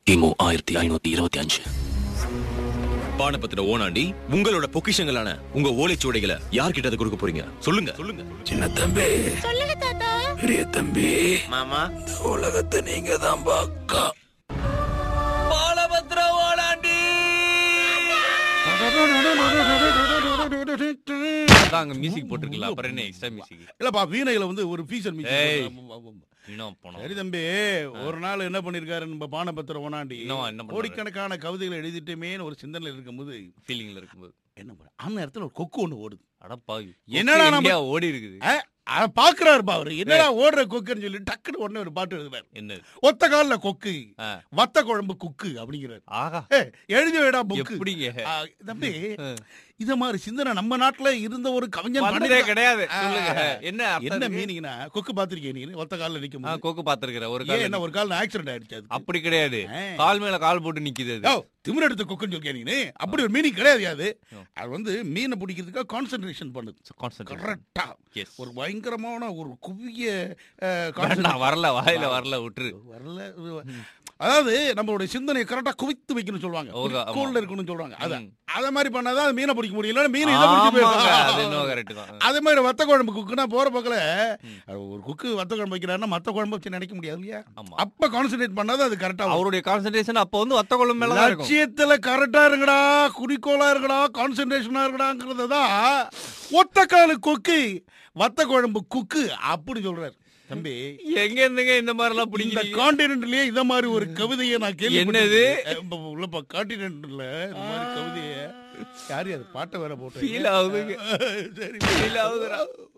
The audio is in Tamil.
கிமு ஆயிரத்தி ஐநூத்தி இருபத்தி அஞ்சு பானபத்திர ஓனாண்டி உங்களோட பொக்கிஷங்களான உங்க ஓலைச்சுவடைகளை யார்கிட்ட அதை கொடுக்க போறீங்க சொல்லுங்க சொல்லுங்க சின்ன தம்பி சொல்லுங்க தாத்தா பெரிய தம்பி மாமா இந்த உலகத்தை நீங்க தான் பாக்கா பாலபத்திர ஓனாண்டி அதான் அங்க மியூசிக் போட்டிருக்கல அப்புறம் என்ன எக்ஸ்ட்ரா மியூசிக் இல்லப்பா வீணையில வந்து ஒரு ஃபீச்சர் ஏய். மியூசிக் இன்னும் போனோம் சரி தம்பி ஒரு நாள் என்ன பண்ணிருக்காரு நம்ம பானபத்திர ஓனாண்டி என்னவா, என்ன பண்ணாரு? கோடிக்கணக்கான கவிதைகளை எழுதிட்டுமேன்னு ஒரு சிந்தனையில் இருக்கும்போது ஃபீலிங்ல இருக்கும்போது என்ன பண்ண அந்த இடத்துல ஒரு கொக்கு ஒண்ணு ஓடுது அடப்பாவி என்னடா நம்ம- எங்கேயா ஓடி இருக்குது அஹ், அத பாக்குறாருப்பா அவரு என்னடா ஓடுற கொக்குன்னு சொல்லி டக்குன்னு உடனே ஒரு பாட்டு எழுதுறாரு என்ன ஒத்த கால்ல கொக்கு ஆ. வத்த குழம்பு குக்கு அப்படிங்கிறாரு ஆகா ஏய், எழுதி வைடா புக்கு எப்படிங்க ஆ, தம்பி ஆ. இத மாதிரி சிந்தனை நம்ம நாட்டுல இருந்த ஒரு கவிஞன் வந்ததே பண்ணிருக்கா- கிடையாது ஆ, சொல்லுங்க என்ன என்ன அர்த்தம் இருக்கு? மீனிங்னா கொக்கு பாத்திருக்கேன் நீ ஒத்த கால்ல நிக்கும் ஆ, போது. கோக்கு பாத்துருக்கிற ஒரு ஏன் கால் என்ன ஒரு கால் ஆக்சிடென்ட் ஆயிடுச்சு அதுக்கு? அப்படி கிடையாது ஆ. கால் மேல கால் போட்டு நிக்குது அது யோ, திமிர் எடுத்த கொக்குன்னு சொல்லியா நீ அப்படி ஒரு மீனிங் கிடையாது அது அது வந்து மீனை பிடிக்கிறதுக்காக கான்சென்ட்ரேஷன் பண்ணுது கான்சென்ட்ரேட் கரெக்டா எஸ் ஒரு பயங்கரமான ஒரு குவிய அஹ், concentration. வேண்டாம் வரல வாயில வரல விட்டுரு வரல இது- அதாவது நம்மளுடைய சிந்தனையை கரெக்டா குவித்து வைக்கணும் சொல்லுவாங்க ஓகே, ஆமா. கோல்ல இருக்கணும்னு சொல்றாங்க அத ம். அத மாதிரி பண்ணாதான் அது மீனை பிடிக்க முடியல மீன் இதை பிடிச்சு ஆமாங்க, போயிடும். அது இன்னும் கரெக்ட் தான் அதே மாதிரி வத்த குழம்பு குக்குனா போற பக்கல ஒரு குக்கு வத்த குழம்பு வைக்கிறாருன்னா மத்த குழம்பு வச்சு நினைக்க முடியாது இல்லையா ஆமா. அப்ப கான்சென்ட்ரேட் பண்ணாதான் அது கரெக்டா அவருடைய கான்சென்ட்ரேஷன் அப்ப வந்து ஒத்த குழம்பு மேல தான் இருக்கும் லட்சியத்துல கரெக்டா இருங்கடா குறிக்கோளா இருக்கடா கான்சென்ட்ரேஷனா இருக்கடாங்கிறத தான் ஒத்த காலு கொக்கு வத்த குழம்பு குக்கு அப்படி சொல்றாரு தம்பி எங்க இருந்துங்க இந்த மாதிரி எல்லாம் இந்த பிடிக்கிறீங்க கான்டினென்ட்லயே இத மாதிரி ஒரு கவிதையை நான் கேள்வி என்னது? உள்ளப்பா கான்டினென்ட்ல இந்த மாதிரி கவிதையை யாரு அது பாட்டை வேற போட்டு ஃபீல் ஆகுதுங்க சரி ஃபீல் ஆகுதுடா